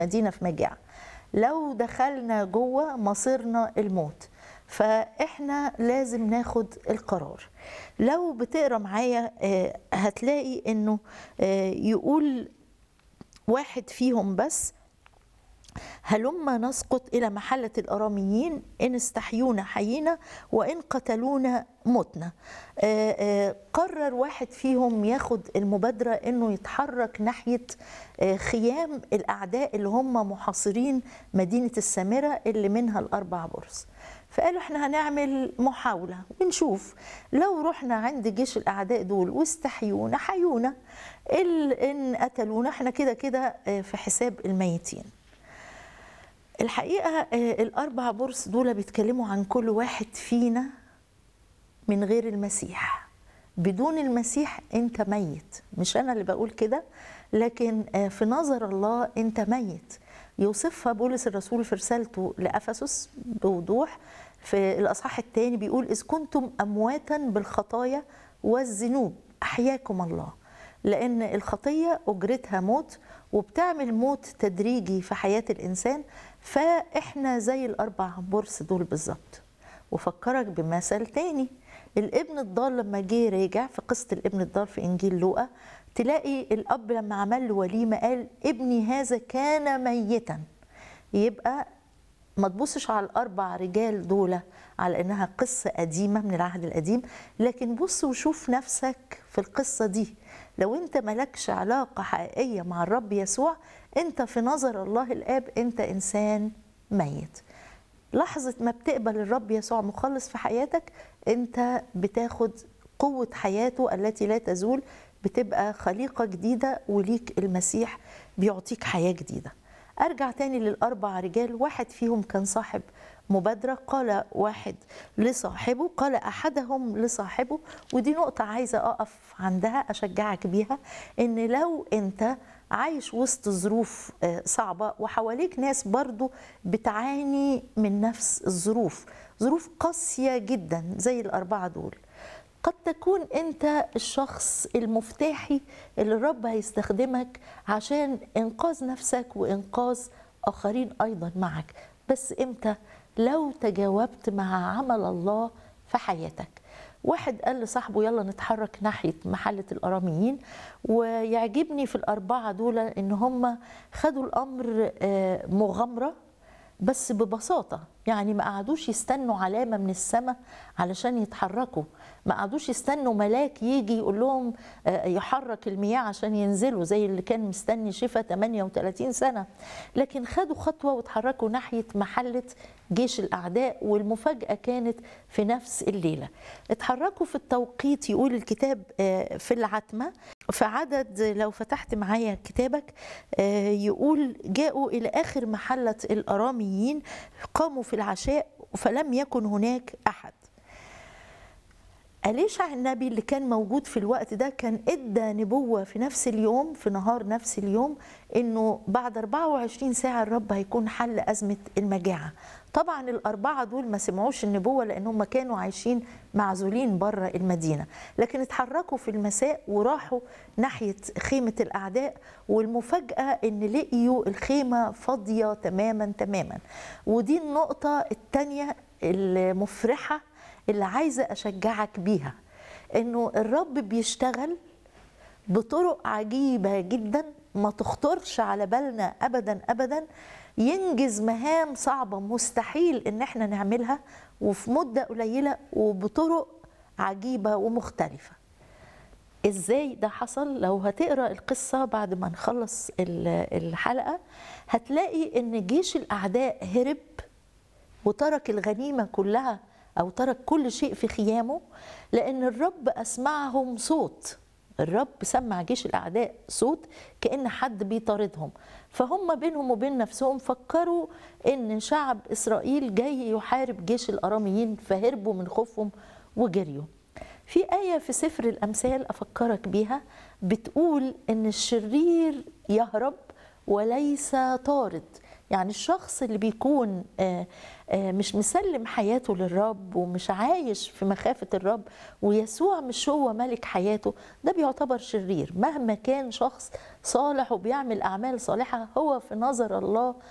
مدينة في مجاعة لو دخلنا جوه مصيرنا الموت فاحنا لازم ناخد القرار لو بتقرا معايا آه، هتلاقي انه آه، يقول واحد فيهم بس هلما نسقط إلى محلة الأراميين إن استحيونا حيينا وإن قتلونا متنا آه، آه، قرر واحد فيهم ياخد المبادرة إنه يتحرك ناحية آه، خيام الأعداء اللي هم محاصرين مدينة السامرة اللي منها الأربع برص فقالوا احنا هنعمل محاولة ونشوف لو رحنا عند جيش الأعداء دول واستحيونا حيونا ال- إن قتلونا احنا كده كده آه، في حساب الميتين الحقيقة آه، الأربع برص دول بيتكلموا عن كل واحد فينا من غير المسيح بدون المسيح أنت ميت مش أنا اللي بقول كده لكن آه، في نظر الله أنت ميت يوصفها بولس الرسول في رسالته لأفسس بوضوح في الأصحاح الثاني بيقول إذ كنتم أمواتا بالخطايا والذنوب أحياكم الله لأن الخطية أجرتها موت وبتعمل موت تدريجي في حياة الإنسان فإحنا زي الأربع برص دول بالظبط وفكرك بمثل تاني الابن الضال لما جه راجع في قصة الابن الضال في إنجيل لوقا تلاقي الأب لما عمل له وليمة قال ابني هذا كان ميتا يبقى ما تبصش على الأربع رجال دول على إنها قصة قديمة من العهد القديم لكن بص وشوف نفسك في القصة دي لو أنت ملكش علاقة حقيقية مع الرب يسوع أنت في نظر الله الآب أنت إنسان ميت لحظة ما بتقبل الرب يسوع مخلص في حياتك أنت بتاخد قوة حياته التي لا تزول بتبقى خليقة جديدة وليك المسيح بيعطيك حياة جديدة أرجع تاني للأربع رجال واحد فيهم كان صاحب مبادرة قال واحد لصاحبه قال أحدهم لصاحبه ودي نقطة عايزة أقف عندها أشجعك بيها إن لو أنت عايش وسط ظروف آه، صعبة وحواليك ناس برضو بتعاني من نفس الظروف ظروف قاسية جدا زي الأربعة دول قد تكون انت الشخص المفتاحي اللي الرب هيستخدمك عشان انقاذ نفسك وانقاذ اخرين ايضا معك بس امتى لو تجاوبت مع عمل الله في حياتك واحد قال لصاحبه يلا نتحرك ناحية محلة الأراميين ويعجبني في الأربعة دول إن هم خدوا الأمر آه، مغامرة بس ببساطة يعني ما قعدوش يستنوا علامة من السماء علشان يتحركوا ما قعدوش يستنوا ملاك يجي يقول لهم آه، يحرك المياه عشان ينزلوا زي اللي كان مستني شفا 38 سنة لكن خدوا خطوة وتحركوا ناحية محلة جيش الأعداء والمفاجأة كانت في نفس الليلة اتحركوا في التوقيت يقول الكتاب آه، في العتمة في عدد لو فتحت معايا كتابك آه، يقول جاءوا إلى آخر محلة الأراميين قاموا في العشاء فلم يكن هناك أحد أليشع النبي اللي كان موجود في الوقت ده كان ادى نبوة في نفس اليوم في نهار نفس اليوم انه بعد 24 ساعة الرب هيكون حل أزمة المجاعة طبعا الأربعة دول ما سمعوش النبوة لأن هم كانوا عايشين معزولين بره المدينة لكن اتحركوا في المساء وراحوا ناحية خيمة الأعداء والمفاجأة إن لقيوا الخيمة فاضية تماما تماما ودي النقطة التانية المفرحة اللي عايزة أشجعك بيها إنه الرب بيشتغل بطرق عجيبة جدا ما تخطرش على بالنا أبدا أبدا ينجز مهام صعبة مستحيل إن احنا نعملها وفي مدة قليلة وبطرق عجيبة ومختلفة ازاي ده حصل لو هتقرا القصه بعد ما نخلص ال- الحلقه هتلاقي ان جيش الاعداء هرب وترك الغنيمه كلها او ترك كل شيء في خيامه لان الرب اسمعهم صوت الرب سمع جيش الاعداء صوت كان حد بيطاردهم فهم بينهم وبين نفسهم فكروا ان شعب اسرائيل جاي يحارب جيش الاراميين فهربوا من خوفهم وجريوا في آية في سفر الأمثال أفكرك بيها بتقول إن الشرير يهرب وليس طارد يعني الشخص اللي بيكون آه، آه، مش مسلم حياته للرب ومش عايش في مخافة الرب ويسوع مش هو ملك حياته ده بيعتبر شرير مهما كان شخص صالح وبيعمل أعمال صالحة هو في نظر الله